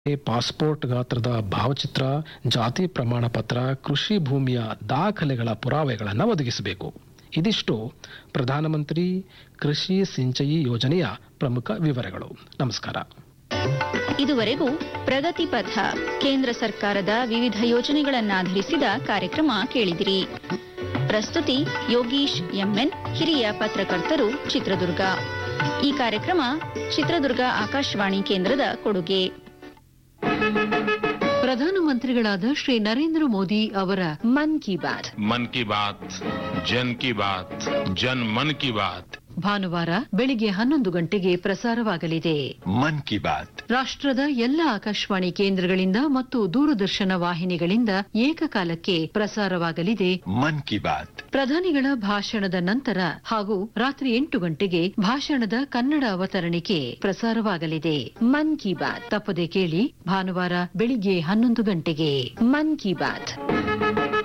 passport ಗಾತ್ರದ ಭಾವಚಿತ್ರ ಜಾತಿ ಪ್ರಮಾಣ ಪತ್ರ ಕೃಷಿ ಭೂಮಿಯ ದಾಖಲೆಗಳ ಪುರಾವೆಗಳನ್ನು ಒದಗಿಸಬೇಕು ಇದಿಷ್ಟು ಪ್ರಧಾನಮಂತ್ರಿ ಕೃಷಿ ಸಿಂಚಯಿ ಯೋಜನೆಯ ಪ್ರಮುಖ ವಿವರಗಳು ನಮಸ್ಕಾರ ಇದುವರೆಗೂ ಪ್ರಗತಿ ಪಥ ಕೇಂದ್ರ ಸರ್ಕಾರದ ವಿವಿಧ ಯೋಜನೆಗಳನ್ನಾಧರಿಸಿದ ಕಾರ್ಯಕ್ರಮ ಕೇಳಿದಿರಿ ಪ್ರಸ್ತುತಿ ಯೋಗೀಶ್ ಎಂಎನ್ ಹಿರಿಯ ಪತ್ರಕರ್ತರು ಚಿತ್ರದುರ್ಗ ಈ ಕಾರ್ಯಕ್ರಮ ಚಿತ್ರದುರ್ಗ ಆಕಾಶವಾಣಿ ಕೇಂದ್ರದ ಕೊಡುಗೆ ಪ್ರಧಾನಮಂತ್ರಿಗಳಾದ ಶ್ರೀ ನರೇಂದ್ರ ಮೋದಿ ಅವರ ಮನ್ ಕಿ ಬಾತ್ मन की बात जन की बात जन मन की बात ಭಾನುವಾರ ಬೆಳಿಗ್ಗೆ ಹನ್ನೊಂದು ಗಂಟೆಗೆ ಪ್ರಸಾರವಾಗಲಿದೆ मन की बात ರಾಷ್ಟ್ರದ ಎಲ್ಲ ಆಕಾಶವಾಣಿ ಕೇಂದ್ರಗಳಿಂದ ಮತ್ತು ದೂರದರ್ಶನ ವಾಹಿನಿಗಳಿಂದ ಏಕಕಾಲಕ್ಕೆ ಪ್ರಸಾರವಾಗಲಿದೆ मन की बात ಪ್ರಧಾನಿಗಳ ಭಾಷಣದ ನಂತರ ಹಾಗೂ ರಾತ್ರಿ ಎಂಟು ಗಂಟೆಗೆ ಭಾಷಣದ ಕನ್ನಡ ಅವತರಣಿಕೆ ಪ್ರಸಾರವಾಗಲಿದೆ ಮನ್ ಕಿ ಬಾತ್ ತಪ್ಪದೆ ಕೇಳಿ ಭಾನುವಾರ ಬೆಳಿಗ್ಗೆ ಹನ್ನೊಂದು ಗಂಟೆಗೆ ಮನ್ ಕಿ ಬಾತ್